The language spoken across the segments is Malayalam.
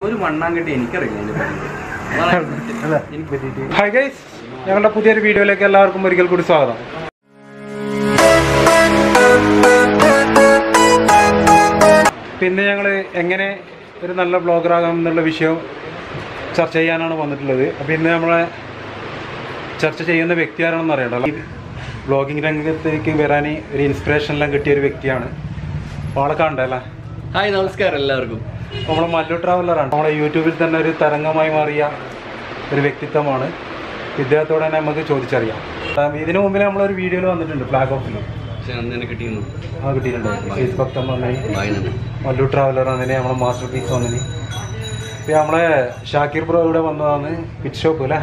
ഒരു മണ്ണാങ്കട്ടി എനിക്കറിയില്ല അതിന്റെ പറ്റി. അതാണ് എനിക്ക് പറ്റിയിട്ട് ഹായ് ഗൈസ് ഞങ്ങളുടെ പുതിയൊരു വീഡിയോയിലേക്ക് എല്ലാവർക്കും ഒരിക്കൽ കൂടി സ്വാഗതം പിന്നെ ഞങ്ങൾ എങ്ങനെ ഒരു നല്ല ബ്ലോഗറാകാം എന്നുള്ള വിഷയം ചർച്ച ചെയ്യാനാണ് വന്നിട്ടുള്ളത് അപ്പോൾ ഇന്ന് നമ്മളെ ചർച്ച ചെയ്യുന്ന വ്യക്തി ആരാണെന്ന് അറിയണ്ടല്ലോ ഈ ബ്ലോഗിംഗ് രംഗത്തേക്ക് വരാൻ ഒരു ഇൻസ്പിറേഷൻ എല്ലാം കിട്ടിയ ഒരു വ്യക്തിയാണ് അപ്പോൾ ആളെ കണ്ടല്ലേ ഹായ് നമസ്കാരം എല്ലാവർക്കും നമ്മളെ മല്ലു ട്രാവലറാണ് നമ്മുടെ യൂട്യൂബിൽ തന്നെ ഒരു തരംഗമായി മാറിയ ഒരു വ്യക്തിത്വമാണ് ഇദ്ദേഹത്തോടെ തന്നെ നമുക്ക് ചോദിച്ചറിയാം ഉം, ഇതിനു മുമ്പിൽ നമ്മളൊരു വീഡിയോയിൽ വന്നിട്ടുണ്ട് ഫ്ലാഗ് ഓഫിൽ പക്ഷെ അന്ന് എന്നെ കിട്ടിയിരുന്നു ആ കിട്ടിയിട്ടുണ്ട് ഫേസ് ഭക്തം വന്നതിന് വായന മല്ലു ട്രാവലർ വന്നതിന് നമ്മളെ മാസ്റ്റർ പീസ് വന്നതിന് പിന്നെ നമ്മളെ ഷാക്കിർ ബ്രോ ഇവിടെ വന്നതാണ് പിറ്റ് ഷോപ്പ് അല്ലേ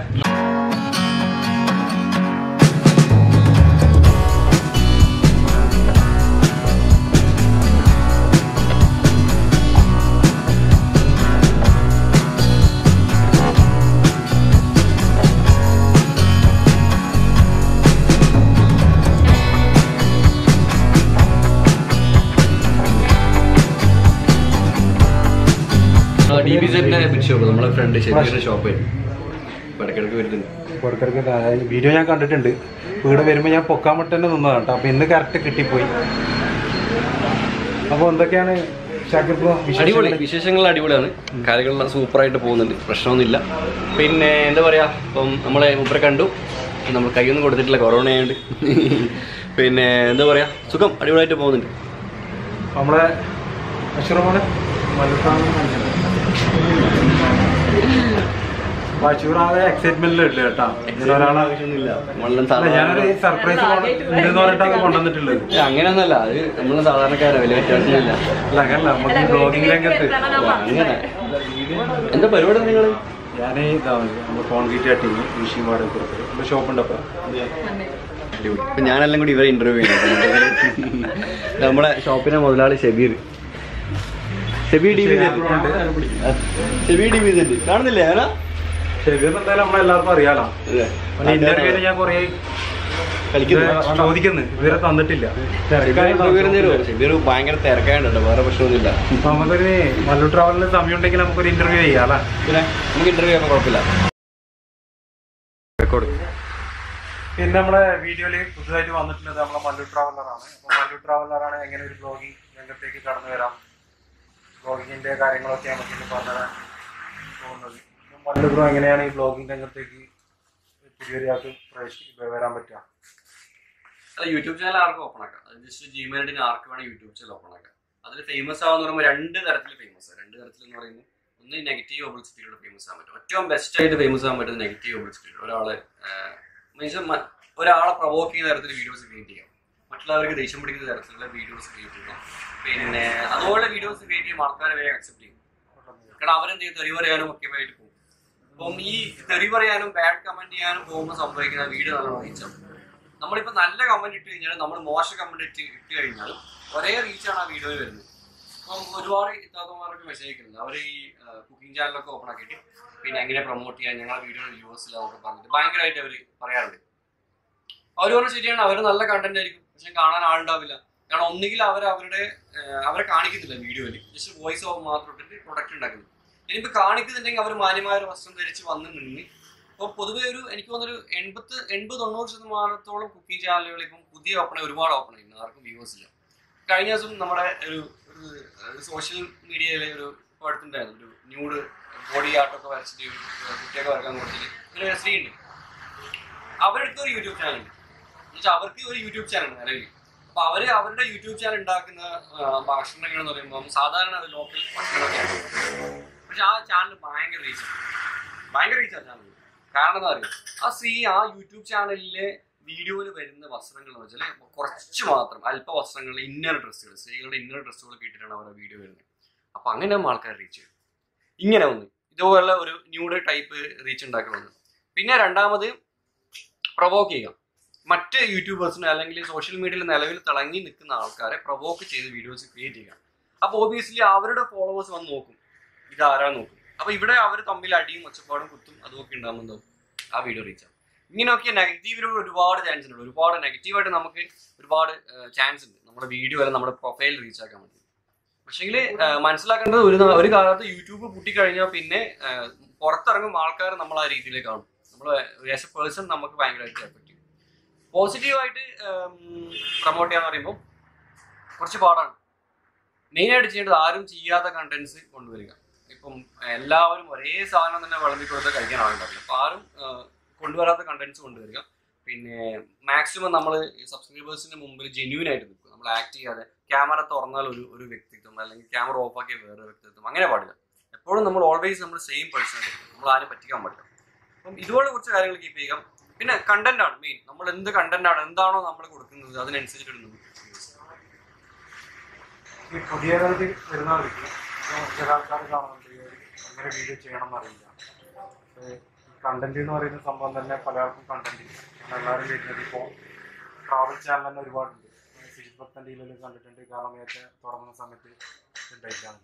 ഡി ബി സെറ്റിന്റെ ബിഗ് ഷോപ്പ് നമ്മളെ ഫ്രണ്ട് ശരിയുടെ ഷോപ്പ് ഇടയ്ക്കിടയ്ക്ക് വരുന്നുണ്ട് പുറത്തിറക്കി വീഡിയോ ഞാൻ കണ്ടിട്ടുണ്ട് വീട് വരുമ്പോൾ ഞാൻ പൊക്കാൻ വേണ്ടി തന്നെ നിന്നതാണ് കേട്ടോ അപ്പോൾ ഇന്ന് കറക്റ്റ് കിട്ടിപ്പോയി അപ്പോൾ എന്തൊക്കെയാണ് ഷാക്കിർ ബ്രോ അടിപൊളി വിശേഷങ്ങൾ വിശേഷങ്ങൾ അടിപൊളിയാണ് കാര്യങ്ങളെല്ലാം സൂപ്പറായിട്ട് പോകുന്നുണ്ട് പ്രശ്നമൊന്നുമില്ല പിന്നെ എന്താ പറയാ ഇപ്പം നമ്മളെ മുപ്പരെ കണ്ടു നമ്മൾ കൈയൊന്നും കൊടുത്തിട്ടില്ല കൊറോണ ആയതുകൊണ്ട് പിന്നെ എന്താ പറയാ സുഖം അടിപൊളിയായിട്ട് പോകുന്നുണ്ട് നമ്മളെ അഷുറമാണ് അഷൂറാകെ എക്സൈറ്റ്മെന്റിലില്ല കേട്ടാ ഇങ്ങനെ ഒരാളെ ആവശ്യമൊന്നുമില്ല നമ്മളെല്ലാം അല്ല, സാധാരണ ഞാനൊരു സർപ്രൈസ് ഉണ്ടെന്ന് പറഞ്ഞിട്ടാണ് കൊണ്ടുവന്നിട്ടുള്ളത് ഏ, അങ്ങനെയൊന്നുമല്ല അത് നമ്മൾ സാധാരണക്കാരാ വലിയ വ്യത്യാസമൊന്നുമില്ല അല്ല അങ്ങനല്ല നമുക്ക് ഈ ബ്ലോഗിംഗ് രംഗത്ത് ഓ, അങ്ങനെ എന്താ പരിപാടി നിങ്ങൾ ഞാൻ ഇതാ നമ്മൾ കോൺക്രീറ്റ് ആട്ടിങ് മെഷീൻ വാടക കൊടുത്തത് നമ്മുടെ ഷോപ്പ് ഉണ്ട് അപ്പോൾ ഇപ്പൊ ഞാനെല്ലാം കൂടി ഇവരെ ഇന്റർവ്യൂ ചെയ്യുന്നത് നമ്മളെ ഷോപ്പിലെ മുതലാളി Shabeer Shabeer T V Shabeer T V കാണുന്നില്ലേ ആരാ ശരി എന്തായാലും നമ്മളെല്ലാവർക്കും അറിയാലോ ഇന്റർവ്യൂവിന് ഞാൻ കുറേ കളിക്കുന്നു ചോദിക്കുന്നു ഇതുവരെ തന്നിട്ടില്ല ഷബീർ ഭയങ്കര തിരക്കായുണ്ട് വേറെ പ്രശ്നമൊന്നുമില്ല അപ്പൊ നമുക്കൊരു മല്ലു ട്രാവലിന് സമയം ഉണ്ടെങ്കിൽ നമുക്കൊരു ഇന്റർവ്യൂ ചെയ്യാം അല്ലേ പിന്നെ നമുക്ക് ഇന്റർവ്യൂ ചെയ്യാൻ കുഴപ്പമില്ല റെക്കോർഡ് പിന്നെ നമ്മളെ വീഡിയോയിൽ പുതുതായിട്ട് വന്നിട്ടുള്ളത് നമ്മളെ മല്ലു ട്രാവലറാണ് അപ്പൊ മല്ലു ട്രാവലറാണ് എങ്ങനെ ഒരു ബ്ലോഗിങ് രംഗത്തേക്ക് കടന്നു വരാം ബ്ലോഗിങ്ങിന്റെ കാര്യങ്ങളൊക്കെ നമുക്ക് ഇന്ന് പറഞ്ഞുതരാൻ പോകുന്നത് അപ്പൊ മല്ലു ബ്രോ എങ്ങനെയാണ് ഈ ബ്ലോഗിങ് രംഗത്തേക്ക് പുതിയൊരാൾക്ക് പ്രവേശി വരാൻ പറ്റുക അത് യൂട്യൂബ് ചാനൽ ആർക്കും ഓപ്പൺ ആക്കാം അത് ജസ്റ്റ് ജിമെയിലിന് ആർക്ക് വേണം യൂട്യൂബ് ചാനൽ ഓപ്പൺ ആക്കാം അതിൽ ഫേമസ് ആവാന്ന് പറയുമ്പോൾ രണ്ട് തരത്തിൽ ഫേമസ് രണ്ട് തരത്തിൽ എന്ന് പറയുന്നത് ഒന്ന് നെഗറ്റീവ് പബ്ലിസിറ്റിയിലൂടെ ഫേമസ് ആവാൻ പറ്റും ഏറ്റവും ബെസ്റ്റ് ആയിട്ട് ഫേമസ് ആവാൻ പറ്റുന്നത് നെഗറ്റീവ് പബ്ലിസിറ്റിയിലൂടെ ഒരാളെ മീൻസ് ഒരാളെ പ്രൊവോക്ക് ചെയ്യുന്ന തരത്തിൽ വീഡിയോസ് ക്രിയേറ്റ് ചെയ്യാം മറ്റുള്ളവർക്ക് ദേഷ്യം പിടിക്കുന്ന തരത്തിലുള്ള വീഡിയോസ് ക്രിയേറ്റ് ചെയ്യാം പിന്നെ അതുപോലെ വീഡിയോസ് ക്രിയേറ്റ് ചെയ്യുമ്പോൾ ആൾക്കാരെ വേഗം അക്സെപ്റ്റ് ചെയ്യും കാരണം അവരെന്ത് ചെയ്യും തെറി പറയാനും ഒക്കെ ആയിട്ട് പോകും അപ്പം ഈ തെറി പറയാനും ബാഡ് കമന്റ് ചെയ്യാനും പോകുമ്പോൾ സംഭവിക്കുന്ന വീഡിയോ നല്ലോണം റീച്ചാവും നമ്മളിപ്പോ നല്ല കമന്റ് ഇട്ട് കഴിഞ്ഞാൽ നമ്മൾ മോശം കമന്റ് ഇട്ട് ഇട്ട് കഴിഞ്ഞാൽ ഒരേ റീച്ചാണ് ആ വീഡിയോയിൽ വരുന്നത് അപ്പം ഒരുപാട് ഇത്താത്തമാരൊക്കെ മെസ്സേജ് അയക്കുന്നുണ്ട് അവർ ഈ കുക്കിംഗ് ചാനലൊക്കെ ഓപ്പൺ ആക്കിയിട്ട് പിന്നെ എങ്ങനെ പ്രൊമോട്ട് ചെയ്യാൻ ഞങ്ങളുടെ വീഡിയോ വ്യൂവേഴ്സിലൊക്കെ പറഞ്ഞിട്ട് ഭയങ്കരമായിട്ട് അവർ പറയാറുണ്ട് അവർ പറഞ്ഞ ശരിയാണ് അവർ നല്ല കണ്ടന്റ് ആയിരിക്കും പക്ഷെ കാണാൻ ആളുണ്ടാവില്ല കാരണം ഒന്നുകിൽ അവർ അവരുടെ ഏഹ്, അവരെ കാണിക്കുന്നില്ല വീഡിയോയിൽ ജസ്റ്റ് വോയിസ് ഓവർ മാത്രം ഇട്ടിട്ട് പ്രൊഡക്റ്റ് ഉണ്ടാക്കുന്നു ഇനിയിപ്പോ കാണിക്കുന്നുണ്ടെങ്കിൽ അവർ മാന്യമായ ഒരു വസ്ത്രം ധരിച്ച് വന്ന് നിന്ന് അപ്പോൾ പൊതുവെ ഒരു എനിക്ക് തോന്നുന്നൊരു എൺപത്ത് എൺപത് തൊണ്ണൂറ് ശതമാനത്തോളം കുക്കിംഗ് ചാനലുകൾ ഇപ്പം പുതിയ ഓപ്പൺ ഒരുപാട് ഓപ്പൺ ചെയ്യുന്നു ആർക്കും വ്യൂവേഴ്സ് ഇല്ല കഴിഞ്ഞ ദിവസം നമ്മുടെ ഒരു ഒരു സോഷ്യൽ മീഡിയയിലെ ഒരു ഇപ്പോൾ അടുത്തുണ്ടായിരുന്നു ഒരു ന്യൂഡ് ബോഡി ആർട്ടൊക്കെ വരച്ചിട്ട് ഒരു കുട്ടിയൊക്കെ വരക്കാൻ കൊടുത്തിട്ട് ഇങ്ങനെ ഒരു സ്ത്രീ ഉണ്ട് അവരുടെ ഒരു യൂട്യൂബ് ചാനൽ ഉണ്ട് എന്നുവെച്ചാൽ അവർക്ക് ഒരു യൂട്യൂബ് ചാനൽ ഉണ്ട് നിലവിൽ അപ്പൊ അവര് അവരുടെ യൂട്യൂബ് ചാനൽ ഉണ്ടാക്കുന്ന ആ, ഭക്ഷണങ്ങൾ എന്ന് പറയുമ്പോൾ സാധാരണ അത് ലോക്കൽ ഭക്ഷണങ്ങളൊക്കെയാണ് പക്ഷെ ആ ചാനൽ ഭയങ്കര റീച്ച് ഭയങ്കര റീച്ച് ആ ചാനൽ കാരണം എന്താ പറയുക ആ സ്ത്രീ ആ യൂട്യൂബ് ചാനലിലെ വീഡിയോയിൽ വരുന്ന വസ്ത്രങ്ങൾ എന്ന് വെച്ചാൽ കുറച്ച് മാത്രം അല്പ വസ്ത്രങ്ങൾ ഇന്നർ ഡ്രസ്സുകൾ സ്ത്രീകളുടെ ഇന്നർ ഡ്രസ്സുകൾ ഇട്ടിട്ടാണ് അവരുടെ വീഡിയോ വരുന്നത് അപ്പൊ അങ്ങനെ ആൾക്കാർ റീച്ച് ചെയ്യും ഇങ്ങനെ ഒന്ന് ഇതുപോലുള്ള ഒരു ന്യൂഡ് ടൈപ്പ് റീച്ച് ഉണ്ടാക്കി വന്നു പിന്നെ രണ്ടാമത് പ്രൊവോക്ക് ചെയ്യുക മറ്റ് യൂട്യൂബേഴ്സിന് അല്ലെങ്കിൽ സോഷ്യൽ മീഡിയയിൽ നിലവിൽ തിളങ്ങി നിൽക്കുന്ന ആൾക്കാരെ പ്രൊവോക്ക് ചെയ്ത് വീഡിയോസ് ക്രിയേറ്റ് ചെയ്യുക അപ്പോൾ ഓബിയസ്ലി അവരുടെ ഫോളോവേഴ്സ് വന്ന് നോക്കും ഇത് ആരാ നോക്കും അപ്പൊ ഇവിടെ അവർ തമ്മിൽ അടിയും ഒച്ചപ്പാടും കുത്തും അതുമൊക്കെ ഉണ്ടാകുന്നുണ്ടാവും ആ വീഡിയോ റീച്ച് ആവും ഇങ്ങനെയൊക്കെ നെഗറ്റീവിലൂടെ ഒരുപാട് ചാൻസ് ഉണ്ട് ഒരുപാട് നെഗറ്റീവായിട്ട് നമുക്ക് ഒരുപാട് ചാൻസ് ഉണ്ട് നമ്മുടെ വീഡിയോ വരെ നമ്മുടെ പ്രൊഫൈൽ റീച്ച് ആക്കാൻ പറ്റും പക്ഷെങ്കിൽ മനസ്സിലാക്കേണ്ടത് ഒരു നാ- ഒരു കാലത്ത് യൂട്യൂബ് പൊട്ടിക്കഴിഞ്ഞാൽ പിന്നെ ആ, പുറത്തിറങ്ങും ആൾക്കാർ നമ്മൾ ആ രീതിയിലേക്ക് കാണും നമ്മൾ ആസ് എ പേഴ്സൺ നമുക്ക് ഭയങ്കരമായിട്ട് എഫക്ട് ചെയ്യും പോസിറ്റീവായിട്ട് പ്രൊമോട്ട് ചെയ്യാന്ന് പറയുമ്പോൾ കുറച്ച് പാടാണ് മെയിനായിട്ട് ചെയ്യേണ്ടത് ആരും ചെയ്യാത്ത കണ്ടന്റ്സ് കൊണ്ടുവരിക ഇപ്പം എല്ലാവരും ഒരേ സാധനം തന്നെ വിളമ്പി കൊടുത്ത് കഴിക്കാൻ ആളുണ്ടാവില്ല അപ്പോൾ ആരും ആ, കൊണ്ടുവരാത്ത കണ്ടന്റ്സ് കൊണ്ടുവരിക പിന്നെ മാക്സിമം നമ്മൾ സബ്സ്ക്രൈബേഴ്സിന്റെ മുമ്പിൽ ജെന്യൂൻ ആയിട്ട് നിൽക്കും നമ്മൾ ആക്ട് ചെയ്യാതെ ക്യാമറ തുറന്നാൽ ഒരു ഒരു വ്യക്തിത്വം അല്ലെങ്കിൽ ക്യാമറ ഓഫ് ആക്കിയ വേറെ വ്യക്തിത്വം അങ്ങനെ പാടില്ല എപ്പോഴും നമ്മൾ ഓൾവേസ് നമ്മൾ സെയിം പേഴ്സൺ ആയിരിക്കും നമ്മൾ ആരും പറ്റിക്കാൻ പാടില്ല അപ്പം ഇതുപോലെ കുറച്ച് കാര്യങ്ങൾ കീപ്പ് ചെയ്യുക പിന്നെ കണ്ടന്റ് ആണ് മെയിൻ നമ്മൾ എന്ത് കണ്ടന്റ് ആണ് എന്താണോ നമ്മൾ കൊടുക്കുന്നത് അതിനനുസരിച്ചിട്ട് നമ്മൾ ഈ പുതിയ കാലത്ത് വരുന്നവർക്ക് ഇപ്പൊ ചില ആൾക്കാർ കാണുന്നുണ്ട് ഈ എങ്ങനെ വീഡിയോ ചെയ്യണം എന്നറിയില്ല കണ്ടന്റ് എന്ന് പറയുന്ന സംഭവം തന്നെ പലർക്കും കണ്ടന്റ് എല്ലാവരും വരുന്നത് ഇപ്പോൾ ട്രാവൽ ചാനൽ തന്നെ ഒരുപാടുണ്ട് ഫിലിപ്പ് ഭക്തൻ്റെ കണ്ടിട്ടുണ്ട് കാരണം നേരത്തെ തുടങ്ങുന്ന സമയത്ത് ഉണ്ടായിട്ടാണ്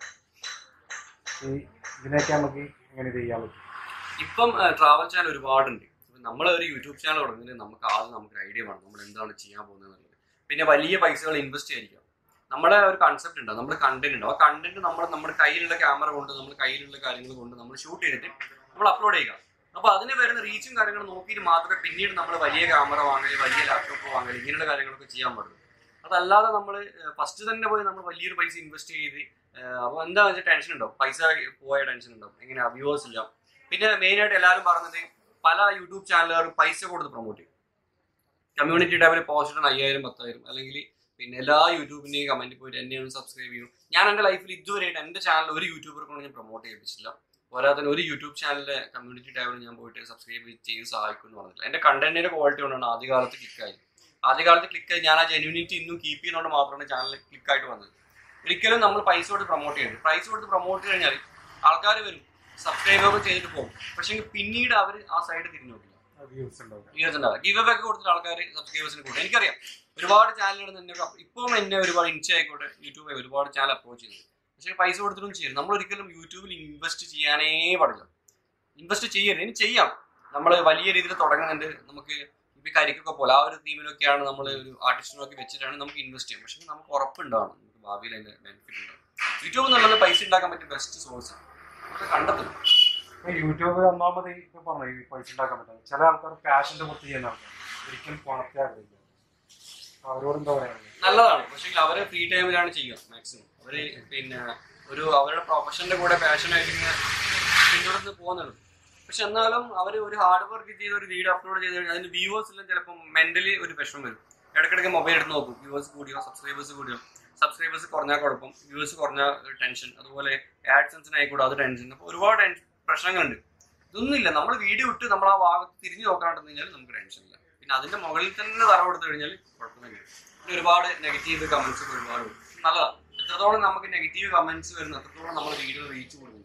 ഈ ഇതിനൊക്കെ നമുക്ക് എങ്ങനെ ഇത് ചെയ്യാൻ പറ്റും ഇപ്പം ട്രാവൽ ചാനൽ ഒരുപാടുണ്ട് ഇപ്പം നമ്മൾ ഒരു യൂട്യൂബ് ചാനൽ തുടങ്ങുന്നതിന് നമുക്ക് ആദ്യം നമുക്ക് ഐഡിയ വേണം നമ്മൾ എന്താണ് ചെയ്യാൻ പോകുന്നത് എന്നുള്ളത് പിന്നെ വലിയ പൈസകൾ ഇൻവെസ്റ്റ് ചെയ്യാതിരിക്കാം നമ്മുടെ ഒരു കൺസെപ്റ്റ് ഉണ്ട് നമ്മുടെ കണ്ടന്റ് ഉണ്ട് ആ കണ്ടന്റ് നമ്മൾ നമ്മുടെ കയ്യിലുള്ള ക്യാമറ കൊണ്ട് നമ്മുടെ കയ്യിലുള്ള കാര്യങ്ങൾ കൊണ്ട് നമ്മൾ ഷൂട്ട് ചെയ്തിട്ട് നമ്മൾ അപ്ലോഡ് ചെയ്യുക അപ്പോൾ അതിന് വരുന്ന റീച്ചും കാര്യങ്ങളും നോക്കിയിട്ട് മാത്രമേ പിന്നീട് നമ്മൾ വലിയ ക്യാമറ വാങ്ങല് വലിയ ലാപ്ടോപ്പ് വാങ്ങല് ഇങ്ങനെയുള്ള കാര്യങ്ങളൊക്കെ ചെയ്യാൻ പാടുള്ളൂ അതല്ലാതെ നമ്മൾ ഫസ്റ്റ് തന്നെ പോയി നമ്മൾ വലിയൊരു പൈസ ഇൻവെസ്റ്റ് ചെയ്ത് അപ്പോൾ എന്താണെന്ന് വെച്ചാൽ ടെൻഷൻ ഉണ്ടാവും പൈസ പോയ ടെൻഷൻ ഉണ്ടാവും എങ്ങനെ വ്യൂവേഴ്സ് ഇല്ല പിന്നെ മെയിൻ ആയിട്ട് എല്ലാവരും പറഞ്ഞത് പല യൂട്യൂബ് ചാനലുകാരും പൈസ കൊടുത്ത് പ്രൊമോട്ട് ചെയ്യും കമ്മ്യൂണിറ്റി ടാബിൽ പോസ്റ്റ് ആണ് അയ്യായിരം പത്തായിരം അല്ലെങ്കിൽ പിന്നെ എല്ലാ യൂട്യൂബിന്റെയും കമന്റ് പോയിട്ട് എന്നെ ഒന്ന് സബ്സ്ക്രൈബ് ചെയ്യും ഞാൻ എൻ്റെ ലൈഫിൽ ഇതുവരെയായിട്ട് എൻ്റെ ചാനൽ ഒരു യൂട്യൂബറെ കൊണ്ട് ഞാൻ പ്രൊമോട്ട് ചെയ്യിപ്പിച്ചില്ല പോരാതെ ഒരു യൂട്യൂബ് ചാനലിലെ കമ്മ്യൂണിറ്റി ടാബിൽ ഞാൻ പോയിട്ട് സബ്സ്ക്രൈബ് ചെയ്ത് സഹായിക്കും എന്ന് പറഞ്ഞില്ല എൻ്റെ കണ്ടന്റിന്റെ ക്വാളിറ്റി കൊണ്ടാണ് ആദ്യകാലത്ത് ക്ലിക്കായി ആദ്യകാലത്ത് ക്ലിക്കായി ഞാൻ ആ ജെന്യൂനിറ്റി ഇന്നും കീപ്പ് ചെയ്യുന്നതുകൊണ്ട് മാത്രമാണ് ചാനൽ ക്ലിക്കായിട്ട് വന്നത് ഒരിക്കലും നമ്മൾ പൈസ കൊടുത്ത് പ്രൊമോട്ട് ചെയ്യരുത് പൈസ കൊടുത്ത് പ്രൊമോട്ട് കഴിഞ്ഞാൽ ആൾക്കാർ വരും സബ്സ്ക്രൈബ് ചെയ്തിട്ട് പോകും പക്ഷേ പിന്നീട് അവർ ആ സൈഡ് തിരിഞ്ഞു നോക്കില്ല വ്യൂസ് ഉണ്ടാവില്ല വ്യൂസ് ഉണ്ടാവില്ല ഗിവ് ഒക്കെ കൊടുത്തിട്ട് ആൾക്കാർ സബ്സ്ക്രൈബേഴ്സിന് കൂട്ടും എനിക്കറിയാം ഒരുപാട് ചാനലുകൾ തന്നെ ഇപ്പം എന്നെ ഒരുപാട് ഇൻസ്റ്റ ആയിക്കോട്ടെ യൂട്യൂബ് ഒരുപാട് ചാനൽ അപ്രോച്ച് ചെയ്തു പക്ഷേ പൈസ കൊടുത്തിട്ടും ചെയ്യും നമ്മൾ ഒരിക്കലും യൂട്യൂബിൽ ഇൻവെസ്റ്റ് ചെയ്യാനേ പാടില്ല ഇൻവെസ്റ്റ് ചെയ്യരുത് ഇനി ചെയ്യാം നമ്മൾ വലിയ രീതിയിൽ തുടങ്ങുന്നുണ്ട് നമുക്ക് ഇപ്പൊ കരിക്കൊക്കെ പോലെ ആ ഒരു തീമിലൊക്കെയാണ് നമ്മൾ ഒരു ആർട്ടിസ്റ്റിനൊക്കെ വെച്ചിട്ടാണ് നമുക്ക് ഇൻവെസ്റ്റ് ചെയ്യാം പക്ഷെ നമുക്ക് ഉറപ്പുണ്ടാവണം നമുക്ക് ഭാവിയിൽ അതിന്റെ ബെനിഫിറ്റ് ഉണ്ടാവും യൂട്യൂബ് എന്നുള്ളത് പൈസ ഉണ്ടാക്കാൻ പറ്റിയ ബെസ്റ്റ് സോഴ്സ് ആണ് നമുക്ക് കണ്ടെത്തും ഇപ്പൊ യൂട്യൂബ് ഒന്നാമത് ഇപ്പൊ പറഞ്ഞു ഈ പൈസ ഉണ്ടാക്കാൻ പറ്റും ചില ആൾക്കാർ പാഷന്റെ പുറത്ത് ചെയ്യുന്ന ആൾക്കാർ ഒരിക്കലും പണത്തെ ആഗ്രഹിക്കുക അപ്പൊ അവരോട് എന്താ പറയാനുള്ളത് നല്ലതാണ് പക്ഷേ അവര് ഫ്രീ ടൈമിലാണ് ചെയ്യുക മാക്സിമം അവര് പിന്നെ ഒരു അവരുടെ പ്രൊഫഷന്റെ കൂടെ പാഷനായിട്ട് ഇങ്ങനെ പിന്തുടർന്ന് പോകുന്നുണ്ട് പക്ഷെ എന്നാലും അവർ ഒരു ഹാർഡ് വർക്ക് ചെയ്ത് ഒരു വീഡിയോ അപ്ലോഡ് ചെയ്ത് കഴിഞ്ഞാൽ അതിന് വ്യൂവേഴ്സ് എല്ലാം ചിലപ്പോൾ മെന്റലി ഒരു വിഷമം വരും ഇടയ്ക്കിടയ്ക്ക് മൊബൈൽ എടുത്ത് നോക്കും വ്യൂവേഴ്സ് കൂടിയോ സബ്സ്ക്രൈബേഴ്സ് കൂടിയോ സബ്സ്ക്രൈബേഴ്സ് കുറഞ്ഞാൽ കുഴപ്പം വ്യൂവേഴ്സ് കുറഞ്ഞ ടെൻഷൻ അതുപോലെ ആഡ്സൻസിനായിക്കൂടെ അത് ടെൻഷൻ അപ്പോൾ ഒരുപാട് ടെൻഷൻ പ്രശ്നങ്ങളുണ്ട് ഇതൊന്നുമില്ല നമ്മൾ വീഡിയോ ഇട്ട് നമ്മൾ ആ ഭാഗത്ത് തിരിഞ്ഞു നോക്കാണ്ടെന്ന് കഴിഞ്ഞാൽ നമുക്ക് ടെൻഷൻ ഇല്ല പിന്നെ അതിന്റെ മുകളിൽ തന്നെ തറ കൊടുത്തു കഴിഞ്ഞാൽ കുഴപ്പമൊന്നുമില്ല പിന്നെ ഒരുപാട് നെഗറ്റീവ് കമന്റ്സ് ഒക്കെ ഒരുപാട് വരും നല്ലതാണ് എത്രത്തോളം നമുക്ക് നെഗറ്റീവ് കമന്റ്സ് വരുന്നു അത്രത്തോളം നമ്മൾ വീഡിയോ റീച്ച് കൂടുന്നു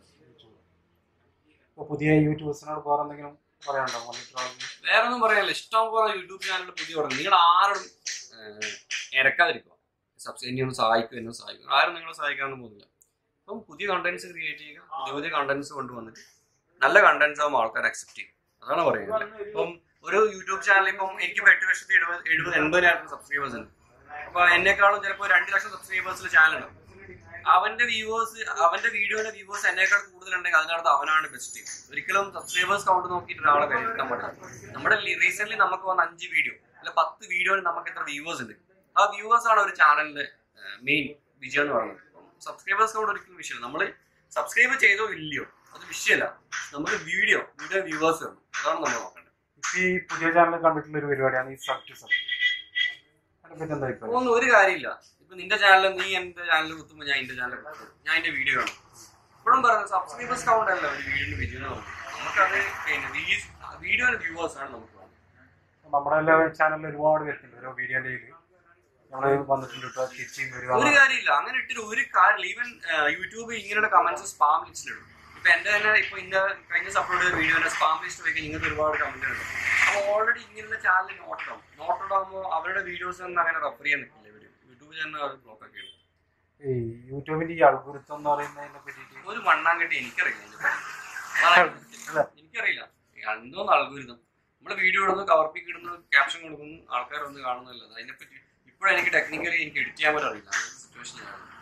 ഇപ്പൊ പുതിയ യൂട്യൂബേഴ്സിനോട് വേറെ എന്തെങ്കിലും പറയാനുണ്ടോ മല്ലി ട്രാവലിംഗ് വേറെ ഒന്നും പറയാനില്ല ഇഷ്ടം പോലെ യൂട്യൂബ് ചാനൽ പുതിയ തുടങ്ങി നിങ്ങൾ ആരോടും ഇറക്കാതിരിക്കുക സബ്സിഡി എന്നെ ഒന്ന് സഹായിക്കും എന്നെ സഹായിക്കും ആരും നിങ്ങളെ സഹായിക്കാനൊന്നും പോകുന്നില്ല അപ്പം പുതിയ കണ്ടന്റ്സ് ക്രിയേറ്റ് ചെയ്യുക പുതിയ പുതിയ കണ്ടന്റ്സ് കൊണ്ടുവന്നിട്ട് നല്ല കണ്ടന്റ്സ് ആകുമ്പോൾ ആൾക്കാർ അക്സെപ്റ്റ് ചെയ്യും അതാണ് പറയുന്നത് ഇപ്പം ഒരു യൂട്യൂബ് ചാനൽ ഇപ്പം എനിക്ക് ഇപ്പം എട്ട് ലക്ഷത്തി എഴുപത് എഴുപത് എൺപതിനായിരം സബ്സ്ക്രൈബേഴ്സ് ഉണ്ട് അപ്പൊ എന്നെക്കാളും ചിലപ്പോൾ രണ്ട് ലക്ഷം സബ്സ്ക്രൈബേഴ്സിൽ ചാനൽ ഉണ്ട് അവന്റെ വ്യൂവേഴ്സ് അവന്റെ വീഡിയോയുടെ വ്യൂവേഴ്സ് എന്നേക്കാൾ കൂടുതലുണ്ടെങ്കിൽ അതിനകത്ത് അവനാണ് ബെസ്റ്റ് ഒരിക്കലും സബ്സ്ക്രൈബേഴ്സ് കൗണ്ട് നോക്കിയിട്ട് ഒരാളെ വിലയിരുത്താൻ പാടില്ല നമ്മുടെ റീസെന്റ് നമുക്ക് വന്ന അഞ്ച് വീഡിയോ അല്ല പത്ത് വീഡിയോയിൽ നമുക്ക് എത്ര വ്യൂവേഴ്സ് ഉണ്ട് ആ വ്യൂവേഴ്സ് ആണ് ഒരു ചാനലിന്റെ മെയിൻ വിജയം എന്ന് പറയുന്നത് സബ്സ്ക്രൈബേഴ്സ് കൗണ്ട് ഒരിക്കലും വിഷയമില്ല നമ്മൾ സബ്സ്ക്രൈബ് ചെയ്തോ ഇല്ലയോ അത് വിഷയമല്ല നമുക്ക് വീഡിയോ വീഡിയോ വ്യൂവേഴ്സ് വേണം അതാണ് നമ്മൾ നോക്കേണ്ടത് ഇപ്പൊ ഈ പുതിയ ചാനൽ കണ്ടിട്ടുള്ള ഒരു പരിപാടിയാണ് ഈ സബ് ടു സബ് അതിനെപ്പറ്റി എന്താ അഭിപ്രായം ഒന്നും ഒരു കാര്യമില്ല ഇപ്പൊ നിന്റെ ചാനൽ നീ എന്റെ ചാനൽ കുത്തുമ്പോ ഞാൻ എന്റെ ചാനൽ ഞാൻ എന്റെ വീഡിയോ കാണും ഇപ്പോഴും പറയുന്നത് സബ്സ്ക്രൈബേഴ്സ് കൗണ്ട് അല്ല ഒരു വീഡിയോന്റെ വിജയം എന്ന് പറയുന്നത്. നമുക്കത് പിന്നെ വീഡിയോയുടെ വ്യൂവേഴ്സ് ആണ് നമുക്ക് വേണ്ടത് നമ്മുടെ എല്ലാ ചാനലിൽ ഒരുപാട് പേരുണ്ട് ഓരോ വീഡിയോന്റെ നമ്മള് വന്നിട്ടുണ്ട് കേട്ടോ തിരിച്ചും ഒരു വരുവാണ് കാര്യമില്ല അങ്ങനെ ഇട്ടിട്ട് ഒരു കാര്യമില്ല ഈവൻ യൂട്യൂബ് ഇങ്ങനെയുള്ള കമന്റ്സ് സ്പാം ലിസ്റ്റിലിടും ഇപ്പൊ എന്റെ തന്നെ ഇപ്പൊ ഇന്ന കഴിഞ്ഞ അപ്ലോഡ് ചെയ്ത വീഡിയോന്റെ സ്പാം ലിസ്റ്റ് വയ്ക്കാൻ നിങ്ങൾക്ക് ഒരുപാട് കമന്റ് ഉണ്ട് അപ്പൊ ഓൾറെഡി ഇങ്ങനെയുള്ള ചാനൽ നോട്ട് ഇടാം നോട്ട് ഇടാകുമ്പോൾ അവരുടെ വീഡിയോസ് ഒന്നും അങ്ങനെ റെഫർ ചെയ്യാൻ നിൽക്കില്ല ഇവര് യൂട്യൂബ് ചാനൽ അവർ ബ്ലോക്ക് ഒക്കെ ഇടും ഈ യൂട്യൂബിന്റെ ഈ അൽഗുരുത്തം എന്ന് പറയുന്നതിനെ പറ്റിയിട്ട് ഒരു മണ്ണാങ്കട്ടി എനിക്കറിയില്ല ഇതിനെപ്പറ്റി. അതാണ് എനിക്കറിയില്ല എന്തോന്ന് അൽഗോരിതം നമ്മള് വീഡിയോ ഇടുന്നു കവർപ്പിക്ക് ഇടുന്നു ക്യാപ്ഷൻ കൊടുക്കുന്നു ആൾക്കാർ വന്ന് കാണുന്നതല്ല അതിനെപ്പറ്റി ഇപ്പോഴും എനിക്ക് ടെക്നിക്കലി എനിക്ക് എഡിറ്റ് ചെയ്യാൻ പോലും അറിയില്ല അങ്ങനത്തെ സിറ്റുവേഷനിലാണ്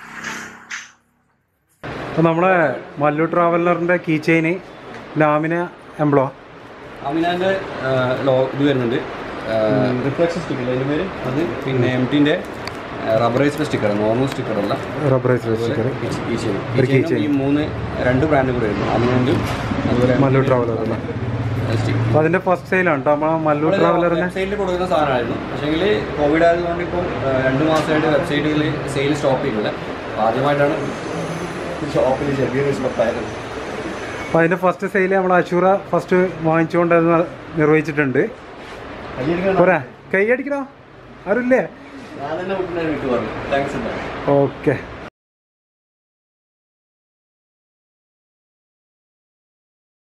അപ്പോൾ നമ്മളെ മല്ലു ട്രാവലറിൻ്റെ കീ ചെയിന് ലാമിന എംബ്ലോ അമിനാന്റെ ലോ ഇത് വരുന്നുണ്ട് റിഫ്ലക്ഷൻ സ്റ്റിക്കർ അതിന്റെ പേര് അത് പിന്നെ എം ടിന്റെ റബ്ബറൈസ്ഡ് സ്റ്റിക്കർ നോർമൽ സ്റ്റിക്കർ അല്ല റബ്ബറൈസ് സ്റ്റിക്കർ ഈ ചെയിൻ ഒരു key ഈ ചെയിനും ഈ മൂന്ന് രണ്ട് ബ്രാൻഡ് കൂടെ വരുന്നു അമിനാൻഡും അതുപോലെ മല്ലു ട്രാവലർ അല്ലേ അപ്പോൾ അതിൻ്റെ ഫസ്റ്റ് സെയിലാണ് കേട്ടോ നമ്മളെ മല്ലു ട്രാവലറിന് വെബ്സൈറ്റിൽ കൊടുക്കുന്ന സാധനമായിരുന്നു പക്ഷേങ്കിൽ കോവിഡ് ആയതുകൊണ്ട് ഇപ്പം ആ, രണ്ട് മാസമായിട്ട് വെബ്സൈറ്റുകളിൽ സെയിൽ സ്റ്റോപ്പ് ചെയ്യുന്നില്ല അപ്പോൾ ആദ്യമായിട്ടാണ് ഷോപ്പിൽ ചെറിയൊരു സ്റ്റോപ്പായത് അപ്പോൾ അതിൻ്റെ ഫസ്റ്റ് സെയിൽ നമ്മൾ അശൂറ ഫസ്റ്റ് വാങ്ങിച്ചുകൊണ്ട് അത് ന- നിർവഹിച്ചിട്ടുണ്ട് പോരാ കൈ അടിക്കണോ ആരുമില്ലേ ഞാൻ തന്നെ വിട്ടു പറഞ്ഞു താങ്ക്സ് ഉണ്ടായിരുന്നു ഓക്കെ